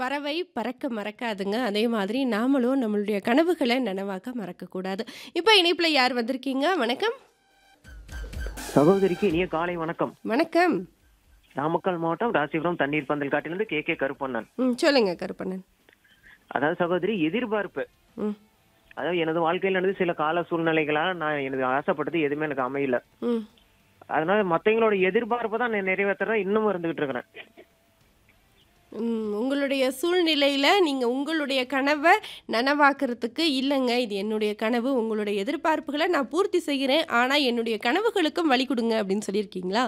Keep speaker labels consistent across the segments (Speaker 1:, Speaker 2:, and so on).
Speaker 1: பறவை பறக்க மறக்காதுங்க. அதே மாதிரி நாமளும் நம்மளுடைய கனவுகள நனவாக்க மறக்கக்கூடாது. இப்ப இணைப்புல யார் வந்திருக்கீங்க? வணக்கம்.
Speaker 2: சகோதரிக்கு இனிய காலை வணக்கம்.
Speaker 1: வணக்கம்.
Speaker 2: நாமக்கல் மாவட்டம் ராசிபுரம் தண்ணீர் பந்தல் காட்டிலிருந்து கே கே கருப்பண்ணன்.
Speaker 1: ம். சொல்லுங்க கருப்பண்ணன்.
Speaker 2: அதாவது சகோதரி எதிர்பார்ப்பு.
Speaker 1: ம்.
Speaker 2: அதாவது எனது வாழ்க்கையில நடந்த சில கால சூழ்நிலைகளால நான் எனது ஆசைப்பட்டது எதுவுமே எனக்கு அமையல.
Speaker 1: ம்.
Speaker 2: அதனால மத்தவங்களோட எதிர்பார்ப்பை தான் நான் நிறைவேத்துறேன் இன்னமும் இருந்துகிட்டு இருக்கிறேன்.
Speaker 1: ம். உங்களுடைய சூழ்நிலையில நீங்க உங்களுடைய கனவ நனவாக்குறதுக்கு இல்லங்க இது என்னுடைய கனவு. உங்களுடைய எதிர்பார்ப்புகள நான் பூர்த்தி செய்கிறேன். ஆனா என்னுடைய கனவுகளுக்கும் வழி குடுங்க அப்படின்னு சொல்லியிருக்கீங்களா?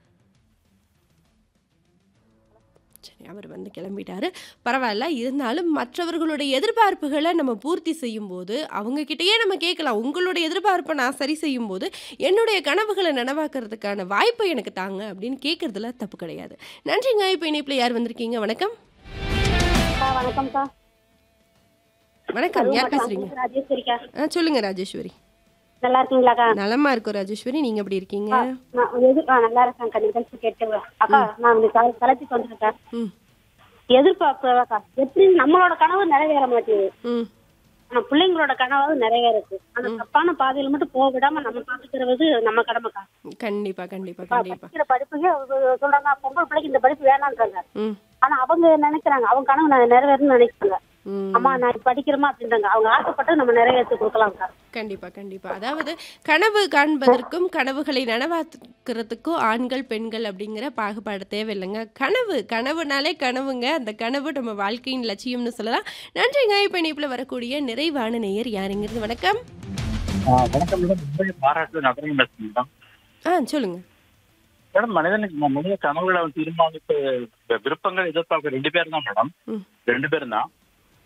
Speaker 1: சரி அவர் வந்து கிளம்பிட்டாரு. பரவால்ல. இருந்தாலும் மற்றவர்களுடைய எதிர்பார்ப்புகள நம்ம பூர்த்தி செய்யும்போது, அவங்க கிட்டயே நம்ம கேட்கலாம். உங்களுடைய எதிர்பார்ப்ப நான் சரி செய்யும்போது, என்னுடைய கனவுகள நனவாக்குறதுக்கான வாய்ப்ப எனக்கு தாங்க அப்படின்னு கேட்கறதுல தப்பு கிடையாது. நன்றிங்க. இப்ப இணைப்புல யார் வந்திருக்கீங்க? வணக்கம்.
Speaker 3: அக்கா வணக்கம்க்கா.
Speaker 1: வணக்கம். யார்
Speaker 3: கருவப்பட்ட
Speaker 1: பேசுறீங்க?
Speaker 3: அம்புஜ ராஜேஸ்வரிக்கா.
Speaker 1: ஆ சொல்லுங்க ராஜேஸ்வரி.
Speaker 3: நல்லா இருக்கீங்களாக்கா?
Speaker 1: நலமா இருக்கோம் ராஜேஸ்வரி. நீங்க எப்படி இருக்கீங்க?
Speaker 3: அக்கா, நான் எது ஆ நல்லா இருக்கேன்க்கா. நிகழ்ச்சி கேட்டு அக்கா நான் இந்த கல கலைச்சிட்டு வந்துட்டேன்க்கா.
Speaker 1: ம்.
Speaker 3: எதிர்பார்ப்புதாக்கா. எப்படி நம்மளோட கனவு நிறைவேற மாட்டேங்குது.
Speaker 1: ம்.
Speaker 3: ஆனா பிள்ளைங்களோட கனவாவது நிறைவேறுது. அந்த தப்பான பாதையில மட்டும் போக விடாம நம்ம பாத்துக்கிறது நம்ம கடமைக்கா.
Speaker 1: கண்டிப்பா, கண்டிப்பா,
Speaker 3: அக்கா,
Speaker 1: கண்டிப்பா.
Speaker 3: படிக்கிற படிப்புக்கே அவங்க சொல்றாங்க பொம்பளை பிள்ளைக்கு இந்த படிப்பு வேணான்றாங்க.
Speaker 1: ம்.
Speaker 3: ஆனா அவங்க நினைக்கிறாங்க அவங்க கனவு நான் நிறைவேறணும்னு நினைக்கிறாங்க.
Speaker 1: ம்.
Speaker 3: அம்மா நான் படிக்கிறேமா அப்படின்றாங்க. அவங்க ஆசைப்பட்டு நம்ம நிறைவேற்றி கொடுக்கலாம்க்கா.
Speaker 1: கண்டிப்பா, கண்டிப்பா. அதாவது கனவு காண்பதற்கும், கனவுகளை நனவாக்குறதுக்கும் ஆண்கள், பெண்கள் அப்படிங்கிற பாகுபாடு தேவையில்லைங்க. கனவு கனவுனாலே கனவுங்க. அந்த கனவு நம்ம வாழ்க்கையின் லட்சியம்னு சொல்லலாம். நன்றிங்க. இப்ப இணைப்புல வரக்கூடிய நிறைவான நேயர் யாருங்கிறது? வணக்கம்.
Speaker 4: ஆ, வணக்கம் மேடம் மும்பை பாராட்டு நகரம் பேசுறேன் மேடம்
Speaker 1: ஆ சொல்லுங்க.
Speaker 4: மேடம் மனிதனுக்கு ம- மனித கனவுகளை அவன் தீர்மானித்து வி- விருப்பங்கள் எதிர்பார்க்க ரெண்டு பேர் தான் மேடம்
Speaker 1: ம்.
Speaker 4: ரெண்டு பேரும் தான்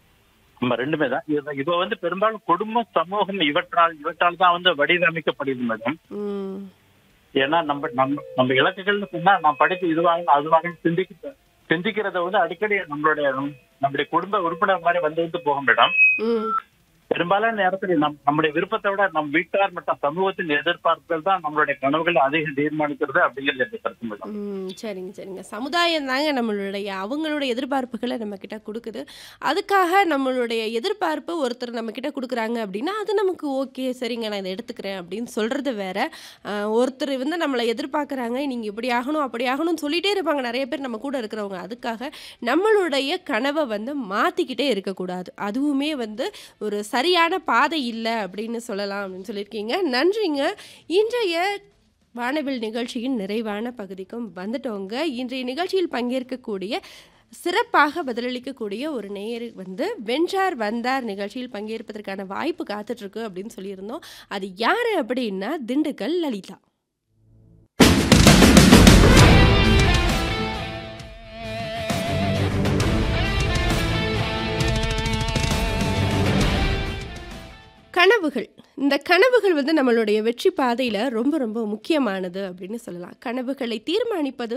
Speaker 4: நம்ம ரெண்டுமே தான் இது இப்போ வந்து பெரும்பாலும் குடும்பம் சமூகம் இவற்றால் இவற்றால் தான் வந்து வடிவமைக்கப்படுது மேடம்
Speaker 1: ம்.
Speaker 4: ஏன்னா நம்ம நம்ம நம்ம இலக்குகள்னு சொன்னா நான் படித்து இதுவாக அதுவாக சிந்திக்க சிந்திக்கிறத வந்து அடிக்கடி நம்மளுடைய நம்முடைய குடும்ப உறுப்பினர் மாதிரி வந்து வந்து போகும் மேடம்
Speaker 1: ம்.
Speaker 4: பெரும்பாலான நேரத்தில் நம் நம்முடைய விருப்பத்தை விட நம் வீட்டார் மற்றும் சமூகத்தின் எதிர்பார்ப்புகள் தான் நம்மளுடைய கனவுகளை அதிகம் தீர்மானிக்கிறது அப்படிங்கிறது என்னுடைய கருத்து மேடம்
Speaker 1: ம். சரிங்க, சரிங்க. சமுதாயம் தாங்க நம்மளுடைய அவங்களுடைய எதிர்பார்ப்புகள நம்ம கிட்ட குடுக்குது. அதுக்காக நம்மளுடைய எதிர்பார்ப்பு ஒருத்தர் நம்ம கிட்ட குடுக்குறாங்க அப்படின்னா, அது நமக்கு ஓகே. சரிங்க நான் இத எடுத்துக்கிறேன் அப்படின்னு சொல்றது வேற. அ ஒருத்தர் வந்து நம்மள எதிர்பார்க்குறாங்க. நீங்க இப்படி ஆகணும், அப்படி ஆகணும்னு சொல்லிட்டே இருப்பாங்க நெறைய பேர் நம்ம கூட இருக்கிறவங்க. அதுக்காக நம்மளுடைய கனவ வந்து மாத்திக்கிட்டே இருக்கக்கூடாது. அதுவுமே வந்து ஒரு சரியான பாதை இல்ல அப்படின்னு சொல்லலாம் அப்படின்னு சொல்லியிருக்கீங்க. நன்றிங்க. இன்றைய வானவில் நிகழ்ச்சியின் நிறைவான பகுதிக்கும் வந்துட்டோங்க. இன்றைய நிகழ்ச்சியில் பங்கேற்கக்கூடிய சிறப்பாக பதிலளிக்கக்கூடிய ஒரு நேயர் வந்து வென்றார் வந்தார் நிகழ்ச்சியில் பங்கேற்பதற்கான வாய்ப்பு காத்துட்ருக்கு அப்படின்னு சொல்லியிருந்தோம். அது யாரு அப்படின்னா திண்டுக்கல் லலிதா. கனவுகள். இந்த கனவுகள் வந்து நம்மளுடைய வெற்றி பாதையில ரொம்ப ரொம்ப முக்கியமானது அப்படின்னு சொல்லலாம். கனவுகளை தீர்மானிப்பது